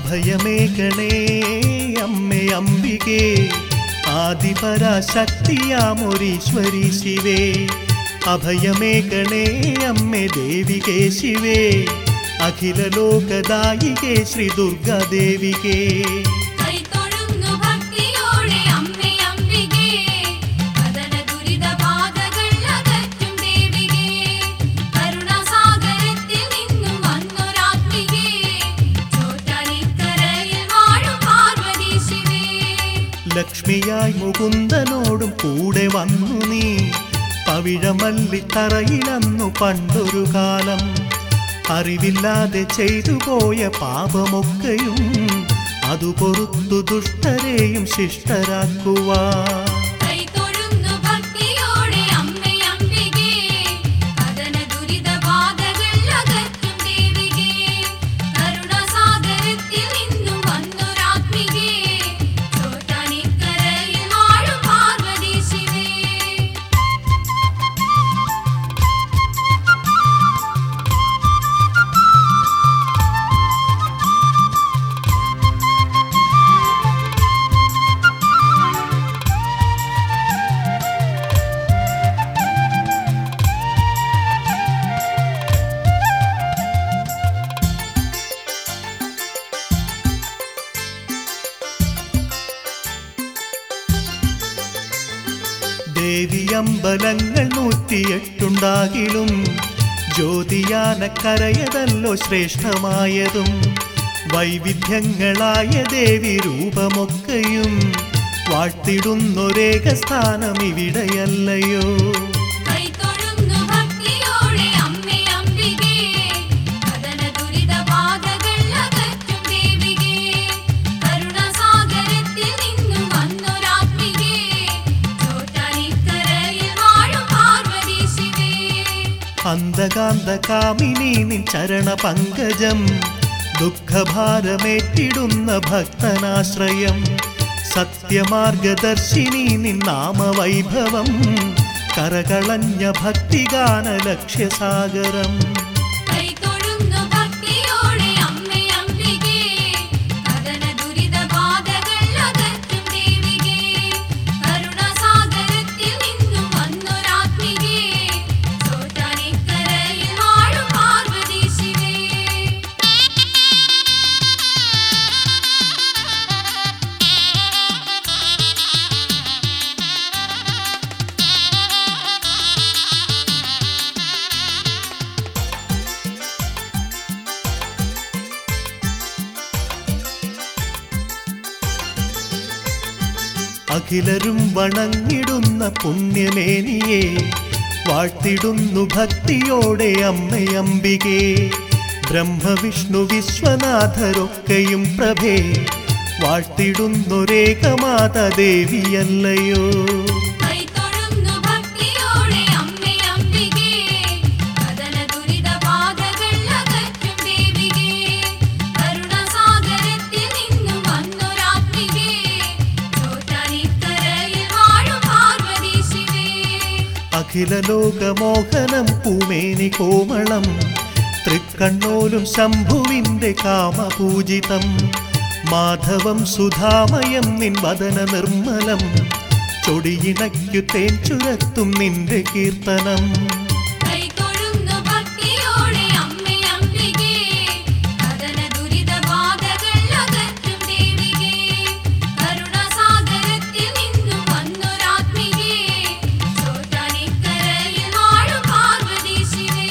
അഭയമേകണേ അമ്മേ അംബികേ ആദിപരാശക്തിയാമൊരീശ്വരി ശിവേ അഭയമേകണേ അമ്മേ ദേവികേ ശിവേ അഖില ലോകദായികേ ശ്രീ ദുർഗാദേവികേ കൈതൊഴുന്നു ഭക്തിയോടെ അമ്മേ അംബികേ കദന ദുരിത ബാധകൾ അകറ്റും ദേവികേ കരുണാസാഗരത്തിൽ നിന്നും വന്നൊരാത്മികേ ചോറ്റാനിക്കരയിൽ വാഴും പാർവതി ശിവേ ലക്ഷ്മിയായി മുകുന്ദനോടും കൂടെ വന്നു നീ പവിഴമല്ലിത്തറയിലന്നു പണ്ടൊരു കാലം അറിവില്ലാതെ ചെയ്തു പോയ പാപമൊക്കെയും അതു പൊറുത്തു ദുഷ്ടരെയും ശിഷ്ടരാക്കുവാൻ കൈതൊഴുന്നു ഭക്തിയോടെ അമ്മേ അംബികേ കദന ദുരിത ബാധകൾ അകറ്റും ദേവികേ കരുണാസാഗരത്തിൽ നിന്നും വന്നൊരാത്മികേ ചോറ്റാനിക്കരയിൽ വാഴും പാർവതി ശിവേ ദേവിയമ്പലങ്ങൾ നൂറ്റിയെട്ടുണ്ടാകിലും ജ്യോതിയാനക്കരയതല്ലോ ശ്രേഷ്ഠമായതും വൈവിധ്യങ്ങളായ ദേവി രൂപമൊക്കെയും വാഴ്ത്തിടുന്നൊരേക സ്ഥാനം ഇവിടെയല്ലയോ കൈതൊഴുന്നു ഭക്തിയോടെ അമ്മേ അംബികേ കദന ദുരിത ബാധകൾ അകറ്റും ദേവികേ കരുണാസാഗരത്തിൽ നിന്നും വന്നൊരാത്മികേ ചോറ്റാനിക്കരയിൽ വാഴും പാർവതി ശിവേ അന്ധകാന്ത കാമിനി നിൻ ചരണ പങ്കജം ദുഃഖഭാരമേറ്റിടുന്ന ഭക്തനാശ്രയം സത്യമാർഗദർശിനി നിൻ നാമവൈഭവം കരകളഞ്ഞ ഭക്തിഗാന ലക്ഷ്യസാഗരം കൈതൊഴുന്നു ഭക്തിയോടെ അമ്മേ അംബികേ കദന ദുരിത ബാധകൾ അകറ്റും ദേവികേ കരുണാസാഗരത്തിൽ നിന്നും വന്നൊരാത്മികേ ചോറ്റാനിക്കരയിൽ വാഴും പാർവതി ശിവേ അഖിലരും വണങ്ങിടുന്ന പുണ്യമേനിയെ വാഴ്ത്തിടുന്നു ഭക്തിയോടെ അമ്മയമ്പികേ ബ്രഹ്മവിഷ്ണു വിശ്വനാഥരൊക്കെയും പ്രഭേ വാഴ്ത്തിടുന്നൊരേകമാത ദേവിയല്ലയോ കൈതൊഴുന്നു ഭക്തിയോടെ അമ്മേ അംബികേ കദന ദുരിത ബാധകൾ അകറ്റും ദേവികേ കരുണാസാഗരത്തിൽ നിന്നും വന്നൊരാത്മികേ ചോറ്റാനിക്കരയിൽ വാഴും പാർവതി ശിവേ അഖില ലോകമോഹനം പൂമേനി കോമളം തൃക്കണ്ണോലും ശംഭുവിന്റെ കാമപൂജിതം മാധവം സുധാമയം നിൻ വദന നിർമ്മലം ചൊടിയിണയ്ക്കു തേൻ ചുരത്തും നിന്റെ കീർത്തനം കൈതൊഴുന്നു ഭക്തിയോടെ അമ്മേ അംബികേ കദന ദുരിത ബാധകൾ അകറ്റും ദേവികേ കരുണാസാഗരത്തിൽ നിന്നും വന്നൊരാത്മികേ ചോറ്റാനിക്കരയിൽ വാഴും പാർവതി ശിവേ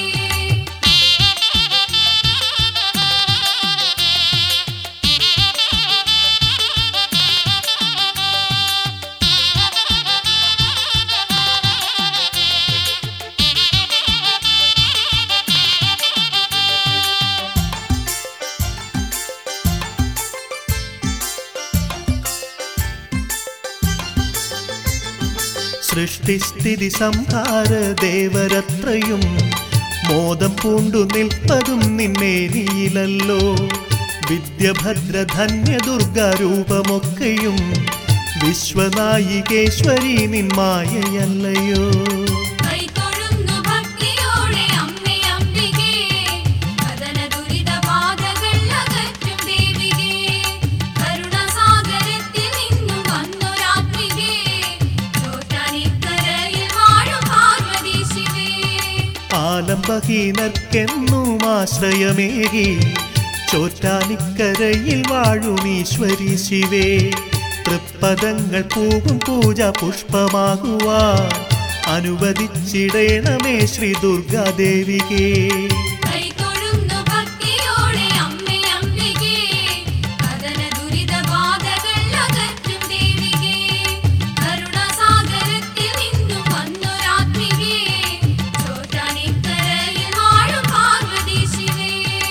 സൃഷ്ടിസ്ഥിതി സംഹാര ദേവരത്രയും മോദം പൂണ്ടു നിൽപ്പതും നിന്നേനിയിലല്ലോ വിദ്യഭദ്രധന്യ ദുർഗാരൂപമൊക്കെയും വിശ്വനായികേശ്വരി നിൻ മായയല്ലയോ കൈതൊഴുന്നു ഭക്തിയോടെ അമ്മേ അംബികേ കദന ദുരിത ബാധകൾ അകറ്റും ദേവികേ ഭാഗ്യബഹീനർക്കെന്നും ആശ്രയമേകി ചോറ്റാനിക്കരയിൽ വാഴും ഈശ്വരി ശിവേ തൃപ്പദങ്ങൾ പൂവും പൂജ പുഷ്പമാകുവാൻ അനുവദിച്ചിടേണമേ ശ്രീ ദുർഗാദേവികേ കൈതൊഴുന്നു ഭക്തിയോടെ അമ്മേ അംബികേ കഥന ദുരിത ബാധകൾ അകറ്റും ദേവികേ കരുണാസാഗരത്തിൽ നിന്നും വന്നൊരാത്മികേ ചോറ്റാനിക്കരയിൽ വാഴും പാർവതി ശിവേ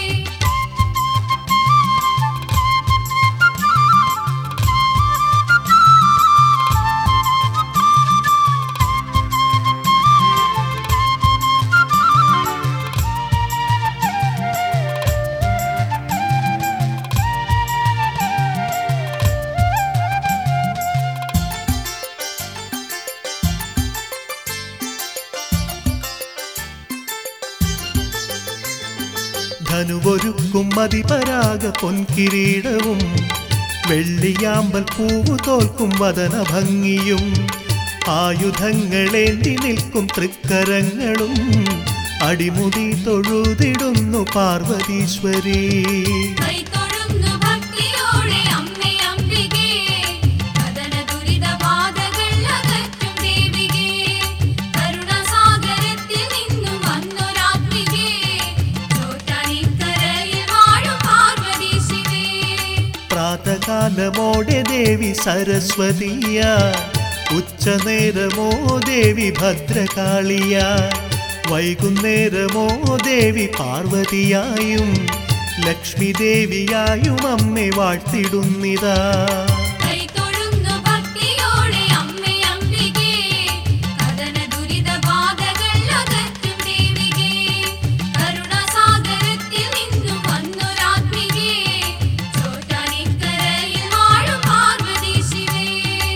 ധനുവൊരുക്കും മതിപരാഗ പൊൻകിരീടവും വെള്ളിയാമ്പൽ പൂവു തോൽക്കും വദന ഭംഗിയും ആയുധങ്ങളേന്തി നിൽക്കും തൃക്കരങ്ങളും അടിമുടി തൊഴുതിടുന്നു പാർവതീശ്വരി കൈതൊഴുന്നു ഭക്തിയോടെ അമ്മേ അംബികേ കഥന ദുരിത ബാധകൾ അകറ്റും ദേവികേ കരുണാസാഗരത്തിൽ നിന്നും വന്നൊരാത്മികേ ചോറ്റാനിക്കരയിൽ വാഴും പാർവതി ശിവേ പ്രാതകാലമോടെ ദേവി സരസ്വതിയ ഉച്ചനേരമോ ദേവി ഭദ്രകാളിയ വൈകുന്നേരമോ ദേവി പാർവതിയായും ലക്ഷ്മി ദേവിയായും അമ്മെ വാഴ്ത്തിടുന്നിതാ കൈതൊഴുന്നു ഭക്തിയോടെ അമ്മേ അംബികേ കഥന ദുരിത ബാധകൾ അകറ്റും ദേവികേ കരുണാസാഗരത്തിൽ നിന്നും വന്നൊരാത്മികേ ചോറ്റാനിക്കരയിൽ വാഴും പാർവതി ശിവേ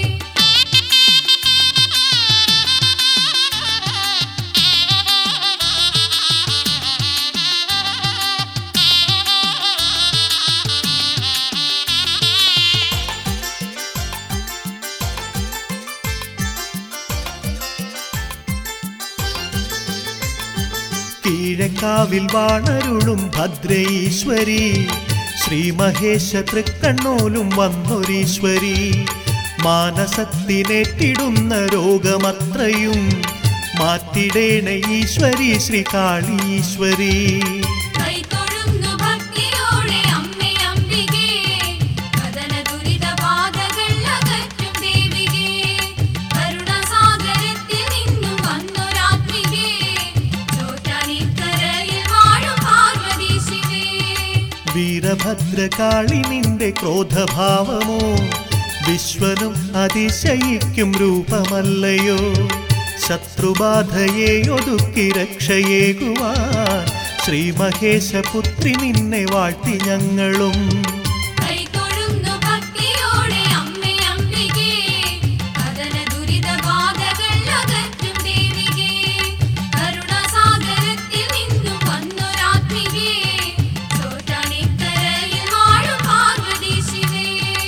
കീഴക്കാവിൽ വാണരുളും ഭദ്രഈശ്വരി ശ്രീ മഹേശ തൃക്കണ്ണോലും വന്നൊരീശ്വരി മാനസത്തിനേറ്റിടുന്ന രോഗമത്രയും മാറ്റിടേണ ഈശ്വരി ശ്രീ കാളീശ്വരി കൈതൊഴുന്നു ഭക്തിയോടെ അമ്മേ അംബികേ കഥന ദുരിത ബാധകൾ അകറ്റും ദേവികേ കരുണാസാഗരത്തിൽ നിന്നും വന്നൊരാത്മികേ ചോറ്റാനിക്കരയിൽ വാഴും പാർവതി ശിവേ വീരഭദ്രകാളി നിന്റെ ക്രോധഭാവമോ വിശ്വനും അതിശയിക്കും രൂപമല്ലയോ ശത്രുബാധയെ ഒതുക്കി രക്ഷയേകുവാൻ ശ്രീ മഹേശപുത്രി നിന്നെ വാഴ്ത്തി ഞങ്ങളും കൈതൊഴുന്നു ഭക്തിയോടെ അമ്മേ അംബികേ കഥന ദുരിത ബാധകൾ അകറ്റും ദേവികേ കരുണാസാഗരത്തിൽ നിന്നും വന്നൊരാത്മികേ ചോറ്റാനിക്കരയിൽ വാഴും പാർവതി ശിവേ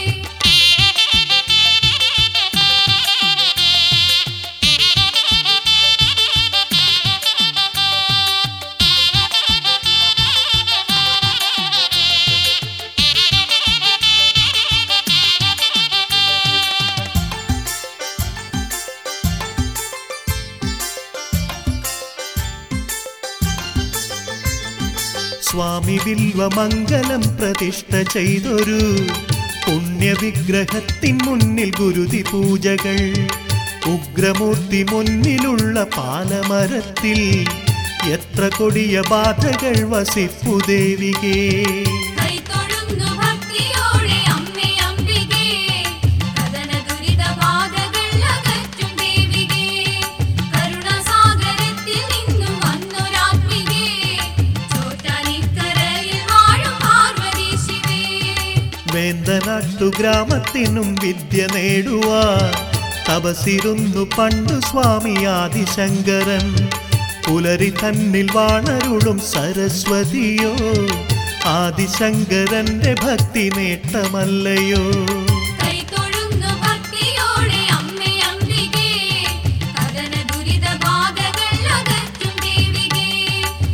സ്വാമി വിൽവമംഗലം പ്രതിഷ്ഠ ചെയ്തൊരു പുണ്യവിഗ്രഹത്തിൻ മുന്നിൽ ഗുരുതി പൂജകൾ ഉഗ്രമൂർത്തി മുന്നിലുള്ള പാലമരത്തിൽ എത്ര കൊടിയ ബാധകൾ വസിപ്പു ദേവികേ കൈതൊഴുന്നു ഭക്തിയോടെ അമ്മേ അംബികേ കഥന ദുരിത ബാധകൾ അകറ്റും ദേവികേ കരുണാസാഗരത്തിൽ നിന്നും വന്നൊരാത്മികേ ചോറ്റാനിക്കരയിൽ വാഴും പാർവതി ശിവേ വേന്തനാട്ടു ഗ്രാമത്തിനും വിദ്യ നേടുവാൻ തപസിരുന്നു പണ്ടു സ്വാമി ആദിശങ്കരൻ പുലരി തന്നിൽ വാണരുളും സരസ്വതിയോ ആദിശങ്കരന്റെ ഭക്തി നേട്ടമല്ലയോ കൈതൊഴുന്നു ഭക്തിയോടെ അമ്മേ അംബികേ കഥന ദുരിത ബാധകൾ അകറ്റും ദേവികേ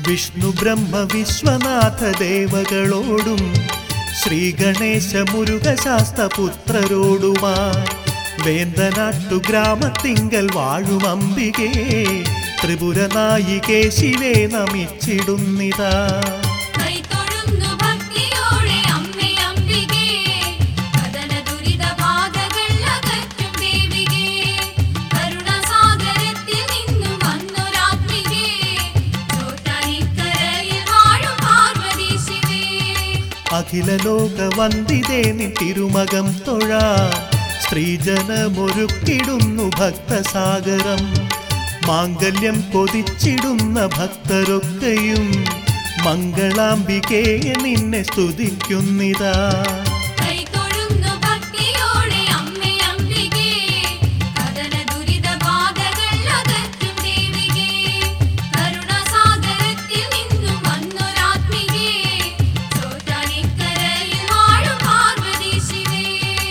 വിഷ്ണു ബ്രഹ്മ വിശ്വനാഥ ദേവകളോടും ശ്രീ ഗണേശ മുരുക ശാസ്തപുത്രരോടുമായി വേന്തനാട്ടു ഗ്രാമത്തിങ്കൽ വാഴും അംബികേ ത്രിപുരനായികേ ശിവേ നമിച്ചിടുന്നിതാ കൈതൊഴുന്നു ഭക്തിയോടെ അമ്മേ അംബികേ കദന ദുരിത ബാധകൾ അകറ്റും ദേവികേ കരുണാസാഗരത്തിൽ നിന്നും വന്നൊരാത്മികേ ചോറ്റാനിക്കരയിൽ വാഴും പാർവതി ശിവേ അഖില ലോക വന്ദിതേ നിൻ തിരുമകം തൊഴ സ്ത്രീജനമൊരുക്കിടുന്നു ഭക്തസാഗരം മാംഗല്യം കൊതിച്ചിടുന്ന ഭക്തരൊക്കെയും മംഗളാംബികേ നിന്നെ സ്തുതിക്കുന്നിതാ കൈതൊഴുന്നു ഭക്തിയോടെ അമ്മേ അംബികേ കദന ദുരിത ബാധകൾ അകറ്റും ദേവികേ കരുണാസാഗരത്തിൽ നിന്നും വന്നൊരാത്മികേ ചോറ്റാനിക്കരയിൽ വാഴും പാർവതി ശിവേ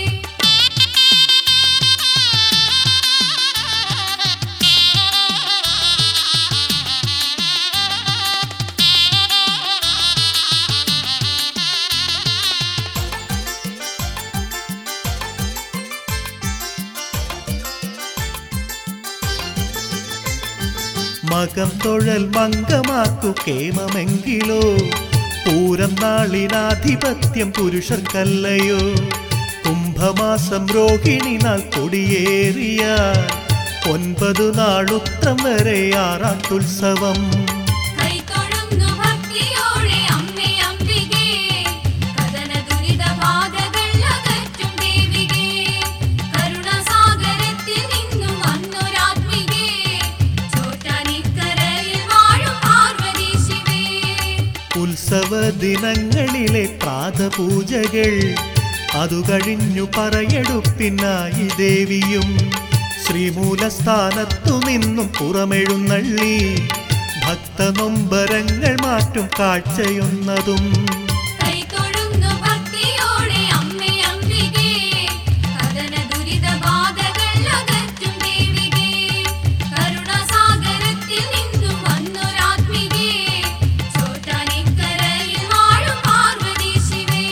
മകം തൊഴൽ മംഗമാക്കു കേമമെങ്കിലോ പൂരം നാളിനാധിപത്യം പുരുഷർക്കല്ലയോ കുംഭമാസം രോഹിണി നാൾ കൊടിയേറിയ ഒൻപതു നാളുത്രം വരെ ആറാട്ടുത്സവം കൈതൊഴുന്നു ഭക്തിയോടെ അമ്മേ അംബികേ കദന ദുരിത ബാധകൾ അകറ്റും ദേവികേ കരുണാസാഗരത്തിൽ നിന്നും വന്നൊരാത്മികേ ചോറ്റാനിക്കരയിൽ വാഴും പാർവതി ശിവേ ഉത്സവ ദിനങ്ങളിലെ പ്രാതപൂജകൾ അതു കഴിഞ്ഞു പറയെടുപ്പിനായി ദേവിയും ശ്രീമൂലസ്ഥാനത്തു നിന്നും പുറമെഴുന്നള്ളി ഭക്തനൊമ്പരങ്ങൾ മാറ്റും കാഴ്ചയുന്നതും കൈതൊഴുന്നു ഭക്തിയോടെ അമ്മേ അംബികേ കദന ദുരിത ബാധകൾ അകറ്റും ദേവികേ കരുണാസാഗരത്തിൽ നിന്നും വന്നൊരാത്മികേ ചോറ്റാനിക്കരയിൽ വാഴും പാർവതി ശിവേ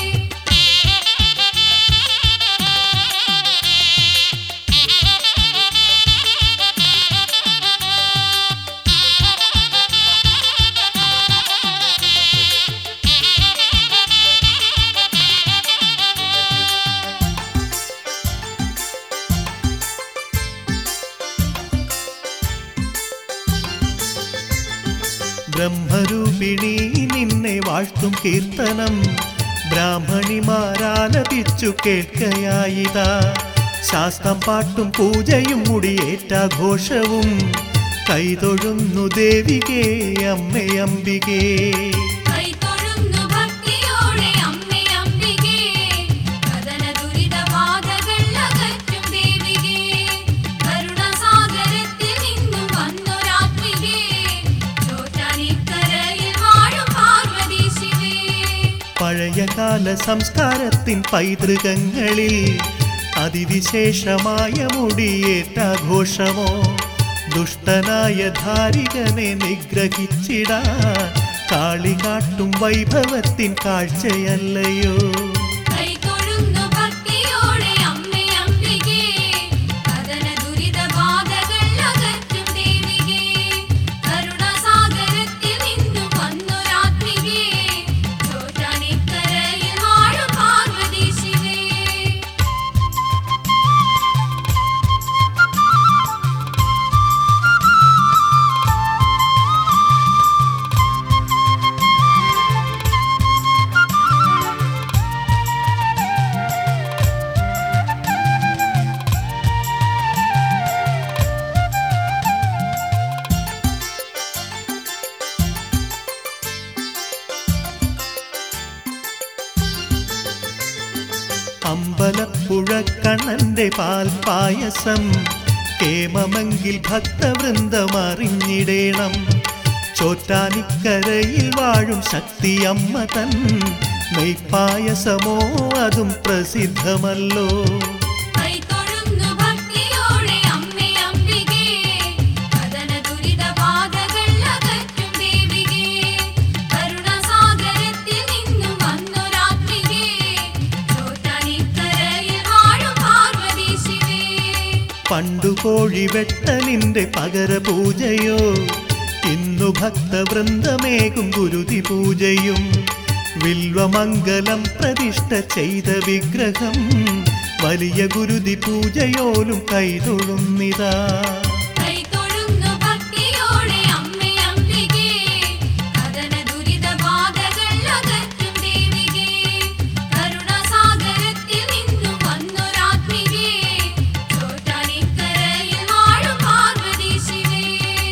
ബ്രഹ്മരൂപിണി നിന്നെ വാഴ്ത്തും കീർത്തനം ബ്രാഹ്മണിമാരാലപിച്ചു കേൾക്കയായിതാ ശാസ്ത്രം പാട്ടും പൂജയും മുടിയേറ്റാഘോഷവും കൈതൊഴുന്നു ദേവികേ അമ്മയംബികേ കൈതൊഴുന്നു ഭക്തിയോടെ അമ്മേ അംബികേ കദന ദുരിത ബാധകൾ അകറ്റും ദേവികേ കരുണാസാഗരത്തിൽ നിന്നും വന്നൊരാത്മികേ ചോറ്റാനിക്കരയിൽ വാഴും പാർവതി ശിവേ പഴയകാല സംസ്കാരത്തിൻ പൈതൃകങ്ങളിൽ അതിവിശേഷമായ മുടിയേറ്റാഘോഷമോ ദുഷ്ടനായ ധാരികനെ നിഗ്രഹിച്ചിടാൻ കാളി കാട്ടും വൈഭവത്തിൻ കാഴ്ചയല്ലയോ കൈതൊഴുന്നു ഭക്തിയോടെ അമ്മേ അംബികേ കദന ദുരിത ബാധകൾ അകറ്റും ദേവികേ കരുണാസാഗരത്തിൽ നിന്നും വന്നൊരാത്മികേ ചോറ്റാനിക്കരയിൽ വാഴും പാർവതി ശിവേ അമ്പലപ്പുഴ കണ്ണന്റെ പാൽ പായസം കേമമെങ്കിൽ ഭക്തവൃന്ദമറിഞ്ഞിടേണം ചോറ്റാനിക്കരയിൽ വാഴും ശക്തിയമ്മ തൻ നെയ്പായസമോ അതും പ്രസിദ്ധമല്ലോ കൈതൊഴുന്നു ഭക്തിയോടെ അമ്മേ അംബികേ കദന ദുരിത ബാധകൾ അകറ്റും ദേവികേ പണ്ടു കോഴി വെട്ടലിന്റെ പകരപൂജയോ ഇന്നു ഭക്തവൃന്ദമേകും ഗുരുതി പൂജയും വിൽവമംഗലം പ്രതിഷ്ഠ ചെയ്ത വിഗ്രഹം വലിയ ഗുരുതി പൂജയോലും കൈതൊഴുന്നിതാ കൈതൊഴുന്നു ഭക്തിയോടെ അമ്മേ അംബികേ കഥന ദുരിത ബാധകൾ അകറ്റും ദേവികേ കരുണാസാഗരത്തിൽ നിന്നും വന്നൊരാത്മികേ ചോറ്റാനിക്കരയിൽ വാഴും പാർവതി ശിവേ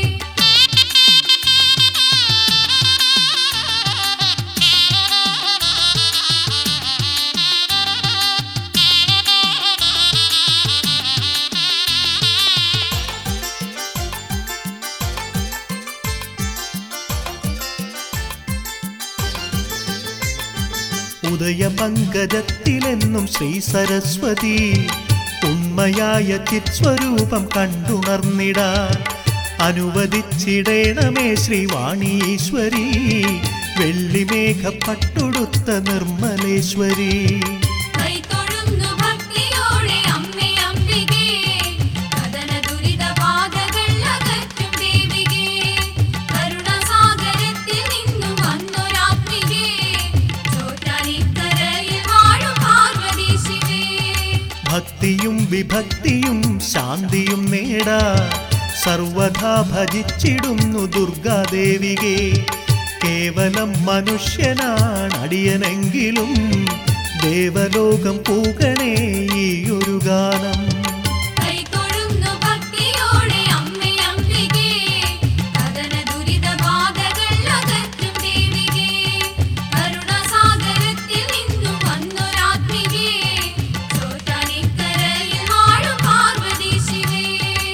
ഉദയപങ്കജത്തിലെന്നും ശ്രീ സരസ്വതി ഉണ്മയായ ചിത്സ്വരൂപം കണ്ടുണർന്നിടാൻ അനുവദിച്ചിടേണമേ ശ്രീവാണീശ്വരി വെള്ളിമേഘപ്പട്ടുടുത്ത നിർമ്മലേശ്വരി കൈതൊഴുന്നു ഭക്തിയോടെ അമ്മേ അംബികേ കഥന ദുരിത ബാധകൾ അകറ്റും ദേവികേ കരുണാസാഗരത്തിൽ നിന്നും വന്നൊരാത്മികേ ചോറ്റാനിക്കരയിൽ വാഴും പാർവതി ശിവേ ഭക്തിയും വിഭക്തിയും ശാന്തിയും നേടാ സർവഥാ ഭജിച്ചിടുന്നു ദുർഗാദേവികെ കേവലം മനുഷ്യനാണടിയനെങ്കിലും ദേവലോകം പൂകണേ ഈ ഒരു ഗാനം കൈതൊഴുന്നു ഭക്തിയോടെ അമ്മേ അംബികേ കഥന ദുരിത ബാധകൾ അകറ്റും ദേവികേ കരുണാസാഗരത്തിൽ നിന്നും വന്നൊരാത്മികേ ചോറ്റാനിക്കരയിൽ വാഴും പാർവതി ശിവേ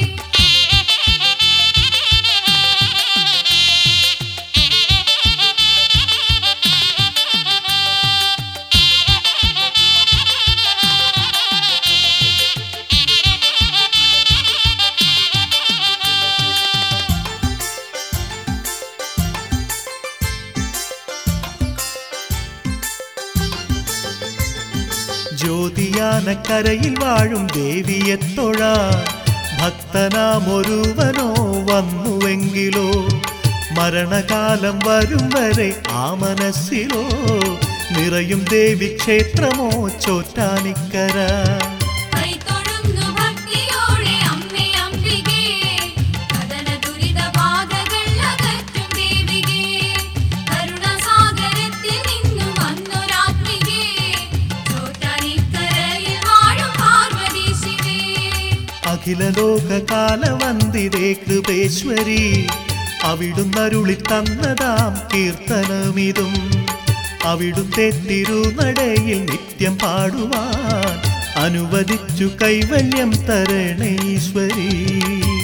ജ്യോതിയാനക്കരയിൽ വാഴും ദേവിയെത്തൊഴ ഭക്തനാമൊരുവനോ വന്നുവെങ്കിലോ മരണകാലം വരും വരെ ആ മനസ്സിലോ നിറയും ദേവി ക്ഷേത്രമോ ചോറ്റാനിക്കര കൈതൊഴുന്നു ഭക്തിയോടെ അമ്മേ അംബികേ കഥന ദുരിത ബാധകൾ അകറ്റും ദേവികേ കരുണാസാഗരത്തിൽ നിന്നും വന്നൊരാത്മികേ ചോറ്റാനിക്കരയിൽ വാഴും പാർവതി ശിവേ അഖില ലോകകാലവന്ദിതേ കൃപേശ്വരി അവിടുന്നരുളി തന്നതാം കീർത്തനമിതും അവിടുത്തെ തിരുനടയിൽ നിത്യം പാടുവാൻ അനുവദിച്ചു കൈവല്യം തരണേ ഈശ്വരീ